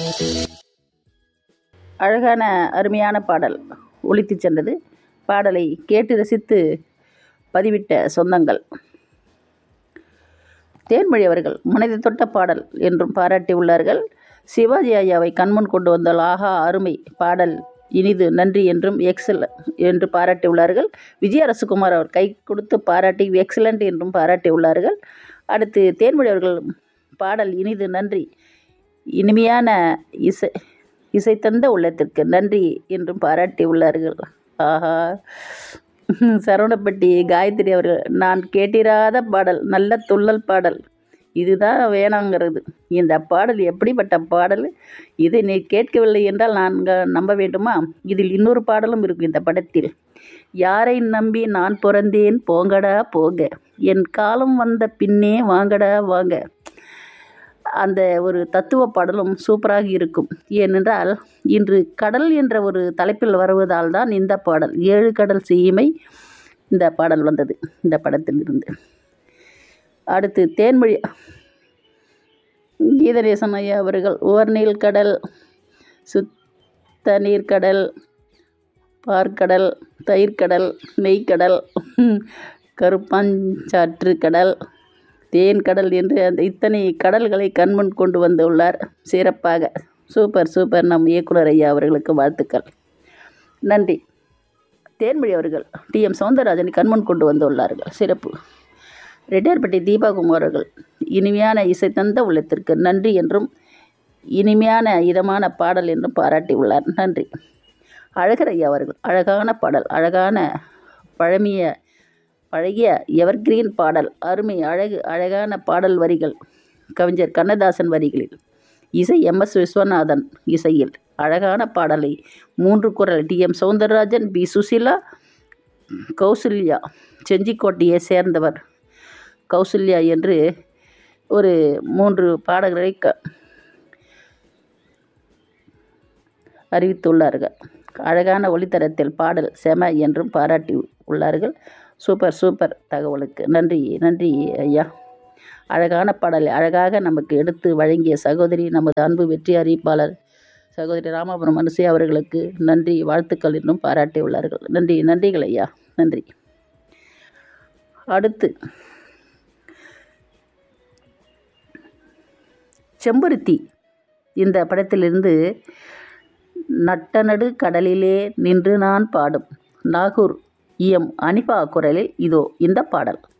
அழகான அருமையான பாடல் ஒலித்துச் சென்றது பாடலை கேட்டு ரசித்து பதிவிட்ட சொந்தங்கள் தேன்மொழி அவர்கள் மனதை தொட்ட பாடல் என்றும் பாராட்டியுள்ளார்கள் சிவாஜி ஐயாவை கண்முன் கொண்டு வந்தால் ஆஹா அருமை பாடல் இனிது நன்றி என்றும் எக்ஸல் என்று பாராட்டியுள்ளார்கள் விஜய அரசுகுமார் அவர் கை கொடுத்து பாராட்டி எக்ஸலண்ட் என்றும் பாராட்டியுள்ளார்கள் அடுத்து தேன்மொழி அவர்கள் பாடல் இனிது நன்றி இனிமையான இசை இசை தந்த உள்ளத்திற்கு நன்றி என்றும் பாராட்டியுள்ளார்கள் ஆஹா சரவணப்பட்டி காயத்ரி அவர்கள் நான் கேட்டிராத பாடல் நல்ல துள்ளல் பாடல் இதுதான் வேணாங்கிறது இந்த பாடல் எப்படிப்பட்ட பாடல் இதை நீ கேட்கவில்லை என்றால் நான் க- நம்ப வேண்டுமா இதில் இன்னொரு பாடலும் இருக்கும் இந்த படத்தில் யாரை நம்பி நான் பிறந்தேன் போங்கடா போங்க என் காலம் வந்த பின்னே வாங்கடா வாங்க அந்த ஒரு தத்துவ பாடலும் சூப்பராக இருக்கும் ஏனென்றால் இன்று கடல் என்ற ஒரு தலைப்பில் வருவதால் தான் இந்த பாடல் ஏழு கடல் சீமை இந்த பாடல் வந்தது இந்த படத்தில் இருந்து அடுத்து தேன்மொழி கீதநேசன் ஐயா அவர்கள் உவர்நீல் கடல் சுத்த நீர்க்கடல் பார்க்கடல் தயிர்க்கடல் நெய்க்கடல் கருப்பாஞ்சாற்று கடல் தேன் கடல் என்று அந்த இத்தனை கடல்களை கண்முன் கொண்டு வந்துள்ளார் சிறப்பாக சூப்பர் சூப்பர் நம் இயக்குனர் ஐயா அவர்களுக்கு வாழ்த்துக்கள் நன்றி தேன்மொழி அவர்கள் டி எம் சௌந்தரராஜனை கண்முன் கொண்டு வந்துள்ளார்கள் சிறப்பு ரெட்டியார்பட்டி தீபாகுமார் அவர்கள் இனிமையான இசை தந்த உள்ளத்திற்கு நன்றி என்றும் இனிமையான இதமான பாடல் என்றும் பாராட்டியுள்ளார் நன்றி அழகர் ஐயா அவர்கள் அழகான பாடல் அழகான பழமைய பழகிய எவர்கிரீன் பாடல் அருமை அழகு அழகான பாடல் வரிகள் கவிஞர் கண்ணதாசன் வரிகளில் இசை எம் எஸ் விஸ்வநாதன் இசையில் அழகான பாடலை மூன்று குரல் T M Soundararajan P Susheela Kausalya செஞ்சிக்கோட்டையை சேர்ந்தவர் கௌசல்யா என்று ஒரு மூன்று பாடல்களை க அறிவித்துள்ளார்கள் அழகான ஒளித்தரத்தில் பாடல் செம என்றும் பாராட்டி உள்ளார்கள் சூப்பர் சூப்பர் தகவலுக்கு நன்றி நன்றி ஐயா அழகான பாடலை அழகாக நமக்கு எடுத்து வழங்கிய சகோதரி நமது அன்பு வெற்றி அறிவிப்பாளர் சகோதரி ராமபுரம் அனுசை அவர்களுக்கு நன்றி வாழ்த்துக்கள் என்றும் பாராட்டியுள்ளார்கள் நன்றி நன்றிகள் ஐயா நன்றி அடுத்து செம்பருத்தி இந்த படத்திலிருந்து நட்டநடு கடலிலே நின்று நான் பாடும் நாகூர் இஎம் அனிபா குரலில் இதோ இந்த பாடல்